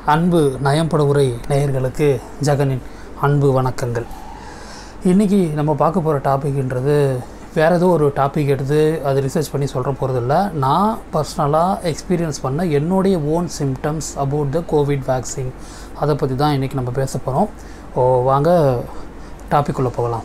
அன்பு நயம்பட உரை நேயர்களுக்கு ஜெகனின் அன்பு வணக்கங்கள் இன்றைக்கி நம்ம பார்க்க போகிற டாபிக்ன்றது வேறு ஏதோ ஒரு டாபிக் எடுத்து அது ரிசர்ச் பண்ணி சொல்கிற போகிறதில்ல நான் பர்சனலாக எக்ஸ்பீரியன்ஸ் பண்ண என்னுடைய own symptoms about the covid vaccine அதை பற்றி தான் இன்றைக்கி நம்ம பேச போகிறோம் ஓ வாங்க டாபிக் உள்ள போகலாம்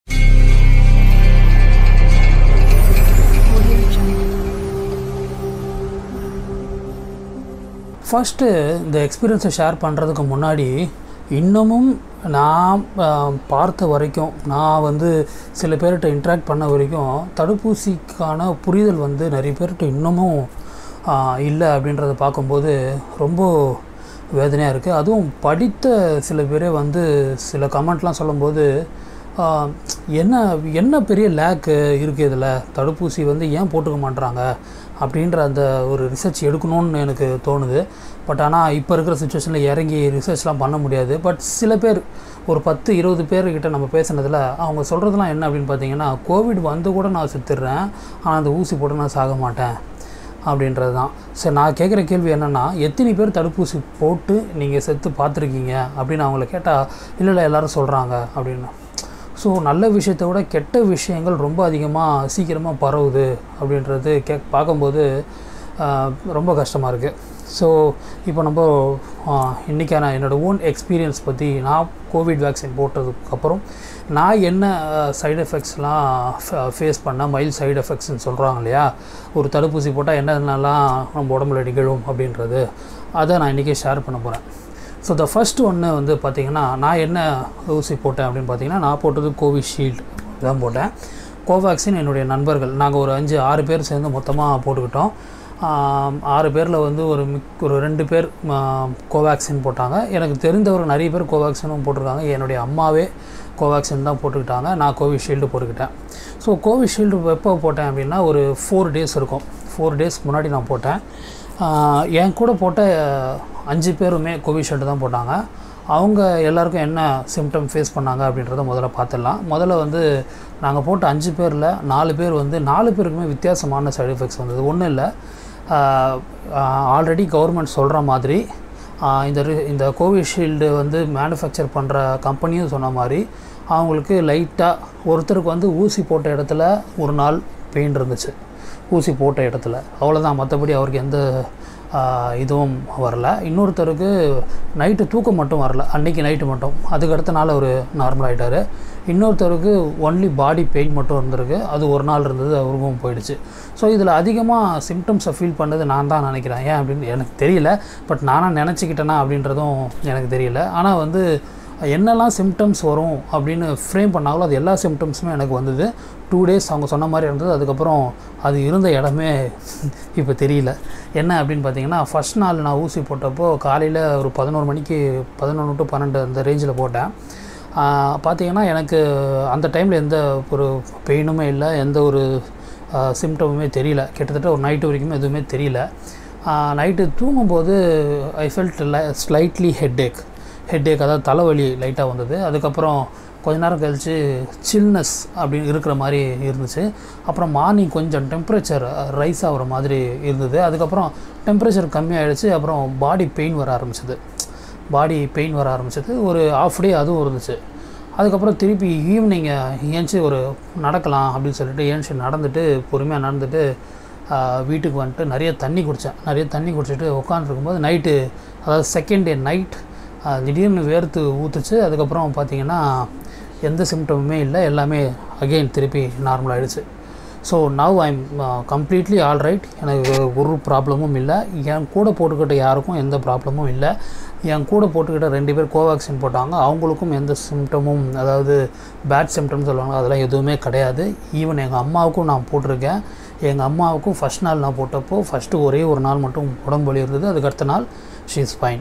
ஃபஸ்ட்டு இந்த எக்ஸ்பீரியன்ஸை ஷேர் பண்ணுறதுக்கு முன்னாடி இன்னமும் நான் ஆஹ், பார்த்த வரைக்கும் நான் வந்து சில பேர்கிட்ட இன்ட்ராக்ட் பண்ண வரைக்கும் தடுப்பூசிக்கான புரிதல் வந்து நிறைய பேர்கிட்ட இன்னமும் ஆஹ், இல்லை அப்படின்றத பார்க்கும்போது ரொம்ப வேதனையாக இருக்குது அதுவும் படித்த சில பேரே வந்து சில கமெண்ட்லாம் சொல்லும்போது ஆஹ், என்ன என்ன பெரிய லேக்கு இருக்குது இதில் தடுப்பூசி வந்து ஏன் போட்டுக்க மாட்றாங்க அப்படின்ற அந்த ஒரு ரிசர்ச் எடுக்கணும்னு எனக்கு தோணுது பட் ஆனால் இப்போ இருக்கிற சுச்சுவேஷனில் இறங்கி ரிசர்ச்லாம் பண்ண முடியாது பட் சில பேர் ஒரு பத்து இருபது பேர்கிட்ட நம்ம பேசுனதில் அவங்க சொல்கிறதுலாம் என்ன அப்படின்னு பார்த்தீங்கன்னா கோவிட் வந்து கூட நான் செத்துடுறேன் ஆனால் அந்த ஊசி போட்டு நான் சாக மாட்டேன் அப்படின்றது தான் சரி நான் கேட்குற கேள்வி என்னென்னா எத்தனை பேர் தடுப்பூசி போட்டு நீங்கள் செத்து பார்த்துருக்கீங்க அப்படின்னு அவங்கள கேட்டால் இல்லை இல்லை எல்லாரும் சொல்கிறாங்க அப்படின்னு ஸோ நல்ல விஷயத்தை விட கெட்ட விஷயங்கள் ரொம்ப அதிகமாக சீக்கிரமாக பரவுது அப்படின்றது கே பார்க்கும்போது ஆஹ், ரொம்ப கஷ்டமாக இருக்குது ஸோ இப்போ நம்ம ஆஹ், இன்றைக்கான என்னோடய ஓன் எக்ஸ்பீரியன்ஸ் பற்றி நான் கோவிட் வேக்சின் போட்டதுக்கப்புறம் நான் என்ன சைடு எஃபெக்ட்ஸ்லாம் ஃபேஸ் பண்ண மைல்ட் சைடு எஃபெக்ட்ஸ்னு சொல்கிறாங்க இல்லையா ஒரு தடுப்பூசி போட்டால் என்னென்னலாம் நம்ம உடம்புல நிகழும் அப்படின்றது அதை நான் இன்றைக்கி ஷேர் பண்ண போகிறேன் ஸோ த ஃபஸ்ட் ஒன்று வந்து பார்த்திங்கன்னா நான் என்ன ஊசி போட்டேன் அப்படின்னு பார்த்தீங்கன்னா நான் போட்டது கோவிஷீல்டு தான் போட்டேன் கோவேக்சின் என்னுடைய நண்பர்கள் நாங்கள் ஒரு அஞ்சு ஆறு பேர் சேர்ந்து மொத்தமாக போட்டுக்கிட்டோம் ஆம், ஆறு பேரில் வந்து ஒரு மிக் ஒரு ரெண்டு பேர் கோவேக்சின் போட்டாங்க எனக்கு தெரிந்தவர் நிறைய பேர் கோவேக்சினும் போட்டிருக்காங்க என்னுடைய அம்மாவே கோவேக்சின் தான் போட்டுக்கிட்டாங்க நான் கோவிஷீல்டு போட்டுக்கிட்டேன் ஸோ கோவிஷீல்டு எப்போ போட்டேன் அப்படின்னா ஒரு ஃபோர் டேஸ் இருக்கும் ஃபோர் டேஸ்க்கு முன்னாடி நான் போட்டேன் ஆஹ் என் கூட போட்ட அஞ்சு பேருமே கோவிஷீல்டு தான் போட்டாங்க அவங்க எல்லாருக்கும் என்ன சிம்டம் ஃபேஸ் பண்ணாங்க அப்படின்றத முதல்ல பார்த்துடலாம் முதல்ல வந்து நாங்கள் போட்ட அஞ்சு பேரில் நாலு பேர் வந்து நாலு பேருக்குமே வித்தியாசமான சைடு எஃபெக்ட்ஸ் வந்தது ஒன்றும் இல்லை ஆல்ரெடி கவர்மெண்ட் சொல்கிற மாதிரி ஆஹ் இந்த ரி- இந்த கோவிஷீல்டு வந்து மேனுஃபேக்சர் பண்ணுற கம்பெனியும் சொன்ன மாதிரி அவங்களுக்கு லைட்டாக ஒருத்தருக்கு வந்து ஊசி போட்ட இடத்துல ஒரு நாள் பெயின் இருந்துச்சு ஊசி போட்ட இடத்துல அவ்வளோதான் மற்றபடி அவருக்கு எந்த ஆஹ், இதுவும் வரல இன்னொருத்தருக்கு நைட்டு தூக்கம் மட்டும் வரல அன்னைக்கு நைட்டு மட்டும் அதுக்கு அடுத்த நாள் அவர் நார்மல் ஆகிட்டார் இன்னொருத்தருக்கு ஒன்லி பாடி பெயின் மட்டும் இருந்திருக்கு அது ஒரு நாள் இருந்தது அவருக்கும் போயிடுச்சு ஸோ இதில் அதிகமாக சிம்டம்ஸை ஃபீல் பண்ணது நான் தான் நினைக்கிறேன் ஏன் அப்படின்னு எனக்கு தெரியல பட் நானாக நினச்சிக்கிட்டேனா அப்படின்றதும் எனக்கு தெரியல ஆனால் வந்து என்னெல்லாம் சிம்டம்ஸ் வரும் அப்படின்னு ஃப்ரேம் பண்ணாங்களோ அது எல்லா சிம்டம்ஸுமே எனக்கு வந்தது டூ டேஸ் அவங்க சொன்ன மாதிரி இருந்தது அதுக்கப்புறம் அது இருந்த இடமே இப்போ தெரியல என்ன அப்படின்னு பார்த்தீங்கன்னா ஃபஸ்ட் நாள் நான் ஊசி போட்டப்போ காலையில் ஒரு பதினோரு மணிக்கு பதினொன்று டு பன்னெண்டு அந்த ரேஞ்சில் போட்டேன் ஆஹ் பார்த்தீங்கன்னா எனக்கு அந்த டைமில் எந்த ஒரு பெயினுமே இல்லை எந்த ஒரு சிம்டமுமே தெரியல கிட்டத்தட்ட ஒரு நைட்டு வரைக்குமே எதுவுமே தெரியல நைட்டு தூங்கும்போது I felt slightly headache headache அதாவது தலைவலி லைட்டாக வந்தது அதுக்கப்புறம் கொஞ்ச நேரம் கழித்து சில்னஸ் அப்படின்னு இருக்கிற மாதிரி இருந்துச்சு அப்புறம் மார்னிங் கொஞ்சம் டெம்பரேச்சர் ரைஸ் ஆகிற மாதிரி இருந்தது அதுக்கப்புறம் டெம்பரேச்சர் கம்மியாயிடுச்சு அப்புறம் பாடி பெயின் வர ஆரம்பிச்சது பாடி பெயின் வர ஆரம்பிச்சது ஒரு ஆஃப் டே அதுவும் இருந்துச்சு அதுக்கப்புறம் திருப்பி ஈவினிங் ஏஞ்சி ஒரு நடக்கலாம் அப்படின்னு சொல்லிட்டு ஏஞ்சி நடந்துட்டு பொறுமையாக நடந்துட்டு ஆஹ், வீட்டுக்கு வந்துட்டு நிறைய தண்ணி குடித்தேன் நிறைய தண்ணி குடிச்சிட்டு உட்காந்துருக்கும்போது நைட்டு அதாவது செகண்ட் டே நைட் திடீர்னு வேர்த்து ஊற்றுச்சு அதுக்கப்புறம் பார்த்தீங்கன்னா எந்த சிம்டமுமே இல்லை எல்லாமே அகெயின் திருப்பி நார்மல் ஆயிடுச்சு so now I'm completely all right எனக்கு ஒரு ப்ராப்ளமும் இல்லை என் கூட போட்டுக்கிட்ட யாருக்கும் எந்த ப்ராப்ளமும் இல்லை என் கூட போட்டுக்கிட்ட ரெண்டு பேர் கோவேக்சின் போட்டாங்க அவங்களுக்கும் எந்த சிம்டமும் அதாவது பேட் சிம்டம்ஸ் சொல்லுவாங்க அதெல்லாம் எதுவுமே கிடையாது ஈவன் எங்கள் அம்மாவுக்கும் நான் போட்டிருக்கேன் எங்கள் அம்மாவுக்கும் ஃபஸ்ட் நாள் நான் போட்டப்போ ஃபஸ்ட்டு ஒரே ஒரு நாள் மட்டும் உடம்பு வலி இருந்தது அதுக்கு அடுத்த நாள் ஷீ இஸ் ஃபைன்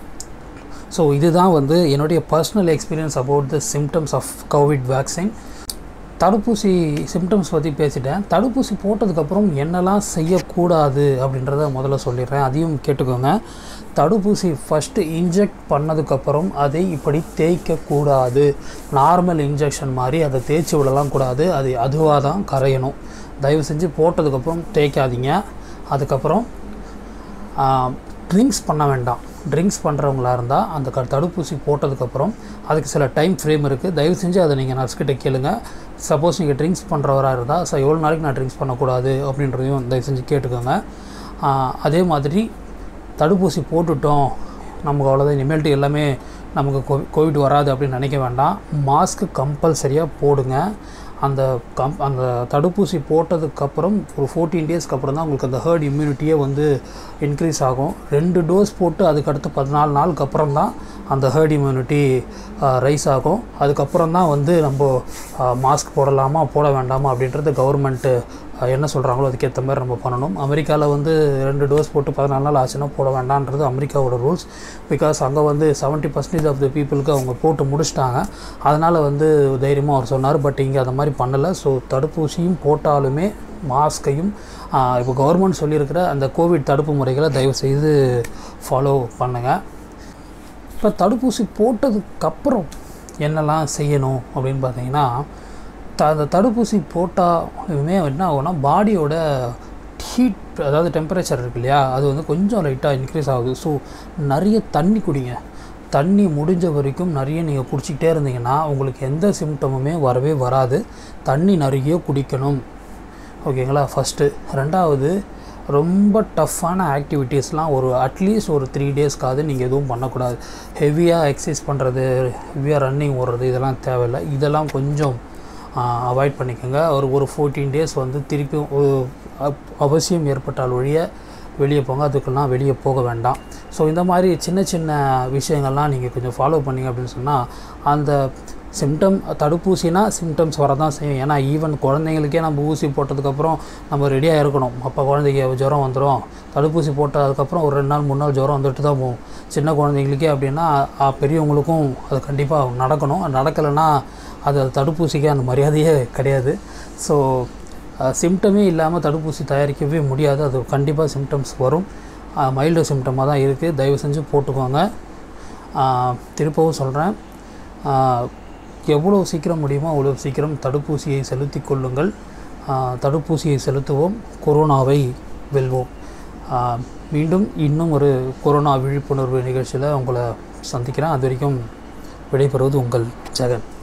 ஸோ இதுதான் வந்து என்னுடைய personal experience about the symptoms of covid vaccine தடுப்பூசி சிம்டம்ஸ் பற்றி பேசிட்டேன் தடுப்பூசி போட்டதுக்கப்புறம் என்னெல்லாம் செய்யக்கூடாது அப்படின்றத முதல்ல சொல்லிடுறேன் அதையும் கேட்டுக்கோங்க தடுப்பூசி ஃபஸ்ட்டு இன்ஜெக்ட் பண்ணதுக்கப்புறம் அதை இப்படி தேய்க்கக்கூடாது நார்மல் இன்ஜெக்ஷன் மாதிரி அதை தேய்ச்சி விடலாம் கூடாது அது அதுவாக தான் கரையணும் தயவு செஞ்சு போட்டதுக்கப்புறம் தேய்க்காதீங்க அதுக்கப்புறம் ட்ரிங்க்ஸ் பண்ண வேண்டாம் ட்ரிங்க்ஸ் பண்ணுறவங்களா இருந்தால் அந்த க தடுப்பூசி போட்டதுக்கப்புறம் அதுக்கு சில டைம் ஃப்ரேம் இருக்குது தயவு செஞ்சு அதை நீங்கள் நர்ஸ்கிட்ட கேளுங்க சப்போஸ் நீங்கள் ட்ரிங்க்ஸ் பண்ணுறவராக இருந்தால் சார் எவ்வளோ நாளைக்கு நான் ட்ரிங்க்ஸ் பண்ணக்கூடாது அப்படின்றதையும் தயவு செஞ்சு கேட்டுக்கோங்க ஆஹ் அதே மாதிரி தடுப்பூசி போட்டுட்டோம் நமக்கு அவ்வளோதான் இனிமேல்ட்டு எல்லாமே நமக்கு கோ கோவிட் வராது அப்படின்னு நினைக்க வேண்டாம் மாஸ்க்கு கம்பல்சரியாக போடுங்க அந்த கம் அந்த தடுப்பூசி போட்டதுக்கப்புறம் ஒரு ஃபோர்டீன் டேஸ்க்கு அப்புறம் தான் உங்களுக்கு அந்த ஹேர்ட் இம்யூனிட்டியே வந்து இன்க்ரீஸ் ஆகும் ரெண்டு டோஸ் போட்டு அதுக்கடுத்து பதினாலு நாளுக்கு அப்புறம் தான் அந்த ஹேர்ட் இம்யூனிட்டி ரைஸ் ஆகும் அதுக்கப்புறம் தான் வந்து நம்ம மாஸ்க் போடலாமா போட வேண்டாமா அப்படின்றது கவர்மெண்ட்டு என்ன சொல்கிறாங்களோ அதுக்கேற்ற மாதிரி நம்ம பண்ணணும் அமெரிக்காவில் வந்து ரெண்டு டோஸ் போட்டு பதினாலு நாள் ஆச்சுன்னா போட வேண்டான்றது அமெரிக்காவோட ரூல்ஸ் பிகாஸ் அங்கே வந்து செவன்ட்டி பர்சன்டேஜ் ஆஃப் த பீப்புளுக்கு அவங்க போட்டு முடிச்சிட்டாங்க அதனால் வந்து தைரியமாக அவர் சொன்னார் பட் இங்கே அந்த மாதிரி பண்ணலை ஸோ தடுப்பூசியும் போட்டாலுமே மாஸ்கையும் இப்போ கவர்மெண்ட் சொல்லியிருக்கிற அந்த கோவிட் தடுப்பு முறைகளை தயவு செய்து ஃபாலோ பண்ணுங்கள் இப்போ தடுப்பூசி போட்டதுக்கப்புறம் என்னெல்லாம் செய்யணும் அப்படின்னு பார்த்தீங்கன்னா த அந்த தடுப்பூசி போட்டாலுமே என்ன ஆகும்னா பாடியோட ஹீட் அதாவது டெம்பரேச்சர் இருக்கு இல்லையா அது வந்து கொஞ்சம் லைட்டாக இன்க்ரீஸ் ஆகுது ஸோ நிறைய தண்ணி குடிங்க தண்ணி முடிஞ்ச வரைக்கும் நிறைய நீங்கள் குடிச்சிக்கிட்டே இருந்தீங்கன்னா உங்களுக்கு எந்த சிம்டமுமே வரவே வராது தண்ணி நிறைய குடிக்கணும் ஓகேங்களா ஃபஸ்ட்டு ரெண்டாவது ரொம்ப டஃப்பான ஆக்டிவிட்டீஸ்லாம் ஒரு அட்லீஸ்ட் ஒரு த்ரீ டேஸ்க்காவது நீங்கள் எதுவும் பண்ணக்கூடாது ஹெவியாக எக்ஸசைஸ் பண்ணுறது ஹெவியாக ரன்னிங் ஓடுறது இதெல்லாம் தேவையில்லை இதெல்லாம் கொஞ்சம் அவாய்ட் பண்ணிக்கோங்க ஒரு ஒரு ஃபோர்டீன் டேஸ் வந்து திருப்பியும் ஒரு அப்- அவசியம் ஏற்பட்டால் ஒழிய வெளியே போங்க அதுக்கெல்லாம் வெளியே போக வேண்டாம் ஸோ இந்த மாதிரி சின்ன சின்ன விஷயங்கள்லாம் நீங்கள் கொஞ்சம் ஃபாலோ பண்ணீங்க அப்படின்னு சொன்னால் அந்த சிம்டம் தடுப்பூசினா சிம்டம்ஸ் வரதான் செய்யும் ஏன்னா ஈவன் குழந்தைங்களுக்கே நம்ம ஊசி போட்டதுக்கப்புறம் நம்ம ரெடியாக இருக்கணும் அப்போ குழந்தைக்கு ஜுரம் வந்துடும் தடுப்பூசி போட்டதுக்கப்புறம் ஒரு ரெண்டு நாள் மூணு நாள் ஜுரம் வந்துட்டு தான் போகும் சின்ன குழந்தைங்களுக்கே அப்படின்னா அ, பெரியவங்களுக்கும் அது கண்டிப்பாக நடக்கணும் அது நடக்கலைன்னா அது அது தடுப்பூசிக்கு அந்த மரியாதையே கிடையாது ஸோ சிம்டமே இல்லாமல் தடுப்பூசி தயாரிக்கவே முடியாது அது கண்டிப்பாக சிம்டம்ஸ் வரும் மைல்டு சிம்டமாக தான் இருக்குது தயவு செஞ்சு போட்டுக்கோங்க ஆஹ் திருப்பவும் சொல்கிறேன் எவ்வளோ சீக்கிரம் முடியுமோ அவ்வளோ சீக்கிரம் தடுப்பூசியை செலுத்திக் கொள்ளுங்கள் ஆஹ் தடுப்பூசியை செலுத்துவோம் கொரோனாவை வெல்வோம் ஆஹ் மீண்டும் இன்னும் ஒரு கொரோனா விழிப்புணர்வு நிகழ்ச்சியில் உங்களை சந்திக்கிறேன் அது வரைக்கும் விடைபெறுவது உங்கள் ஜெகன்